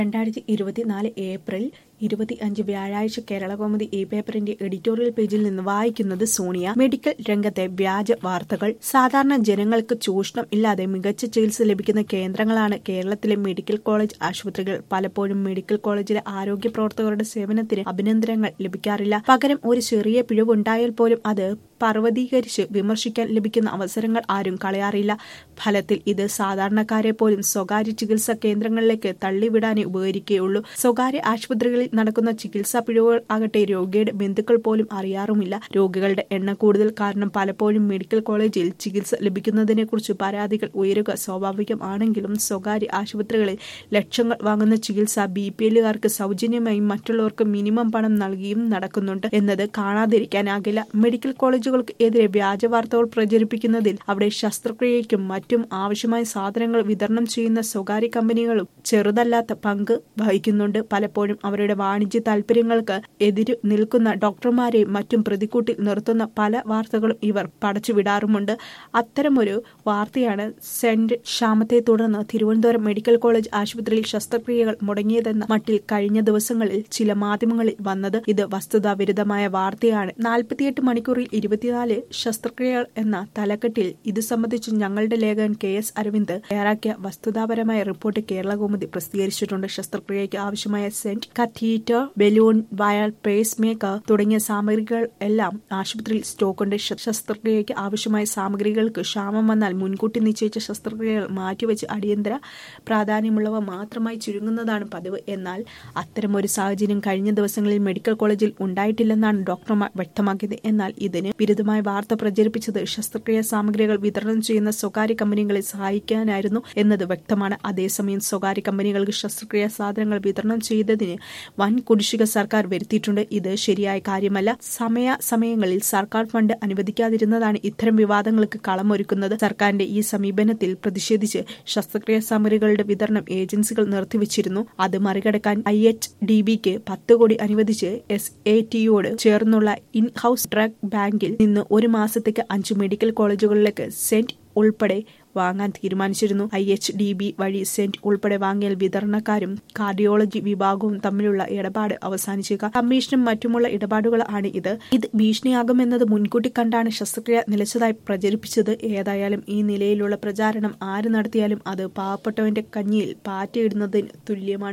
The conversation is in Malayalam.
രണ്ടായിരത്തി ഇരുപത്തിനാല് ഏപ്രിൽ ഇരുപത്തി അഞ്ച് വ്യാഴാഴ്ച കേരളകൗമുദി ഈ പേപ്പറിന്റെ എഡിറ്റോറിയൽ പേജിൽ നിന്ന് വായിക്കുന്നത് സോണിയ മെഡിക്കൽ രംഗത്തെ വ്യാജ വാർത്തകൾ സാധാരണ ജനങ്ങൾക്ക് ചൂഷണം ഇല്ലാതെ മികച്ച ചികിത്സ ലഭിക്കുന്ന കേന്ദ്രങ്ങളാണ് കേരളത്തിലെ മെഡിക്കൽ കോളേജ് ആശുപത്രികൾ പലപ്പോഴും മെഡിക്കൽ കോളേജിലെ ആരോഗ്യ പ്രവർത്തകരുടെ സേവനത്തിന് അഭിനന്ദനങ്ങൾ ലഭിക്കാറില്ല പകരം ഒരു ചെറിയ പിഴവുണ്ടായാൽ പോലും അത് പർവ്വതീകരിച്ച് വിമർശിക്കാൻ ലഭിക്കുന്ന അവസരങ്ങൾ ആരും കളയാറില്ല ഫലത്തിൽ ഇത് സാധാരണക്കാരെ പോലും സ്വകാര്യ ചികിത്സാ കേന്ദ്രങ്ങളിലേക്ക് തള്ളിവിടാനേ ഉപകരിക്കുകയുള്ളൂ സ്വകാര്യ ആശുപത്രികളിൽ നടക്കുന്ന ചികിത്സാ പിഴവുകൾ ആകട്ടെ രോഗിയുടെ ബന്ധുക്കൾ പോലും അറിയാറുമില്ല രോഗികളുടെ എണ്ണം കൂടുതൽ കാരണം പലപ്പോഴും മെഡിക്കൽ കോളേജിൽ ചികിത്സ ലഭിക്കുന്നതിനെക്കുറിച്ച് പരാതികൾ ഉയരുക സ്വാഭാവികമാണെങ്കിലും സ്വകാര്യ ആശുപത്രികളിൽ ലക്ഷങ്ങൾ വാങ്ങുന്ന ചികിത്സ ബി പി എല്ലുകാർക്ക് സൗജന്യമായും മറ്റുള്ളവർക്ക് മിനിമം പണം നൽകിയും നടക്കുന്നുണ്ട് എന്നത് കാണാതിരിക്കാനാകില്ല മെഡിക്കൽ കോളേജുകൾക്ക് എതിരെ വ്യാജ വാർത്തകൾ പ്രചരിപ്പിക്കുന്നതിൽ അവിടെ ശസ്ത്രക്രിയയ്ക്കും മറ്റും ആവശ്യമായ സാധനങ്ങൾ വിതരണം ചെയ്യുന്ന സ്വകാര്യ കമ്പനികളും ചെറുതല്ലാത്ത പങ്ക് വഹിക്കുന്നുണ്ട് പലപ്പോഴും അവരുടെ വാണിജ്യ താൽപര്യങ്ങൾക്ക് എതിര് നിൽക്കുന്ന ഡോക്ടർമാരെയും മറ്റും പ്രതിക്കൂട്ടിൽ നിർത്തുന്ന പല വാർത്തകളും ഇവർ പടച്ചുവിടാറുമുണ്ട് അത്തരമൊരു വാർത്തയാണ് സെന്റ് ക്ഷാമത്തെ തുടർന്ന് തിരുവനന്തപുരം മെഡിക്കൽ കോളേജ് ആശുപത്രിയിൽ ശസ്ത്രക്രിയകൾ മുടങ്ങിയതെന്ന മട്ടിൽ കഴിഞ്ഞ ദിവസങ്ങളിൽ ചില മാധ്യമങ്ങളിൽ വന്നത് ഇത് വസ്തുതാവിരുദ്ധമായ വാർത്തയാണ് നാൽപ്പത്തിയെട്ട് മണിക്കൂറിൽ ഇരുപത്തിനാല് ശസ്ത്രക്രിയകൾ എന്ന തലക്കെട്ടിൽ ഇത് സംബന്ധിച്ച് ഞങ്ങളുടെ ലേഖകൻ കെ എസ് അരവിന്ദ് തയ്യാറാക്കിയ വസ്തുതാപരമായ റിപ്പോർട്ട് കേരള കൗമുദി പ്രസിദ്ധീകരിച്ചിട്ടുണ്ട് ശസ്ത്രക്രിയയ്ക്ക് ആവശ്യമായ stent catheter balloon wire pacemaker തുടങ്ങിയ സാമഗ്രികൾ എല്ലാം ആശുപത്രിയിൽ സ്റ്റോക്കുണ്ട് ശസ്ത്രക്രിയയ്ക്ക് ആവശ്യമായ സാമഗ്രികൾക്ക് ക്ഷാമം വന്നാൽ മുൻകൂട്ടി നിശ്ചയിച്ച ശസ്ത്രക്രിയകൾ മാറ്റിവെച്ച് അടിയന്തര പ്രാധാന്യമുള്ളവ മാത്രമായി ചുരുങ്ങുന്നതാണ് പതിവ് എന്നാൽ അത്തരമൊരു സാഹചര്യം കഴിഞ്ഞ ദിവസങ്ങളിൽ മെഡിക്കൽ കോളേജിൽ ഉണ്ടായിട്ടില്ലെന്നാണ് ഡോക്ടർമാർ വ്യക്തമാക്കിയത് എന്നാൽ ഇതിന് വിരുദ്ധമായ വാർത്ത പ്രചരിപ്പിച്ചത് ശസ്ത്രക്രിയ സാമഗ്രികൾ വിതരണം ചെയ്യുന്ന സ്വകാര്യ കമ്പനികളെ സഹായിക്കാനായിരുന്നു എന്നത് വ്യക്തമാണ് അതേസമയം സ്വകാര്യ കമ്പനികൾക്ക് ശസ്ത്രക്രിയ സാധനങ്ങൾ വിതരണം ചെയ്തതിന് വൻ കുടിശ്ശിക സർക്കാർ വരുത്തിയിട്ടുണ്ട് ഇത് ശരിയായ കാര്യമല്ല സമയ സമയങ്ങളിൽ സർക്കാർ ഫണ്ട് അനുവദിക്കാതിരുന്നതാണ് ഇത്തരം വിവാദങ്ങൾക്ക് കളമൊരുക്കുന്നത് സർക്കാരിന്റെ ഈ സമീപനത്തിൽ പ്രതിഷേധിച്ച് ശസ്ത്രക്രിയ സാമഗ്രികളുടെ വിതരണം ഏജൻസികൾ നിർത്തിവച്ചിരുന്നു അത് മറികടക്കാൻ ഐ എച്ച് ഡി ബിക്ക് പത്ത് കോടി അനുവദിച്ച് എസ് എ ടിയോട് ചേർന്നുള്ള ഇൻ ഹൌസ് ഡ്രഗ് ബാങ്കിൽ നിന്ന് ഒരു മാസത്തേക്ക് അഞ്ച് മെഡിക്കൽ കോളേജുകളിലേക്ക് സെന്റ് ഉൾപ്പെടെ വാങ്ങാൻ തീരുമാനിച്ചിരുന്നു ഐ എച്ച് ഡി ബി വഴി സെന്റ് ഉൾപ്പെടെ വാങ്ങിയാൽ വിതരണക്കാരും കാർഡിയോളജി വിഭാഗവും തമ്മിലുള്ള ഇടപാട് അവസാനിച്ചേക്കാം കമ്മീഷനും മറ്റുമുള്ള ഇടപാടുകൾ ആണ് ഇത് ഇത് ഭീഷണിയാകുമെന്നത് മുൻകൂട്ടി കണ്ടാണ് ശസ്ത്രക്രിയ നിലച്ചതായി പ്രചരിപ്പിച്ചത് ഏതായാലും ഈ നിലയിലുള്ള പ്രചാരണം ആര് നടത്തിയാലും അത് പാവപ്പെട്ടവന്റെ കഞ്ഞിയിൽ പാറ്റയിടുന്നതിന് തുല്യമാണ്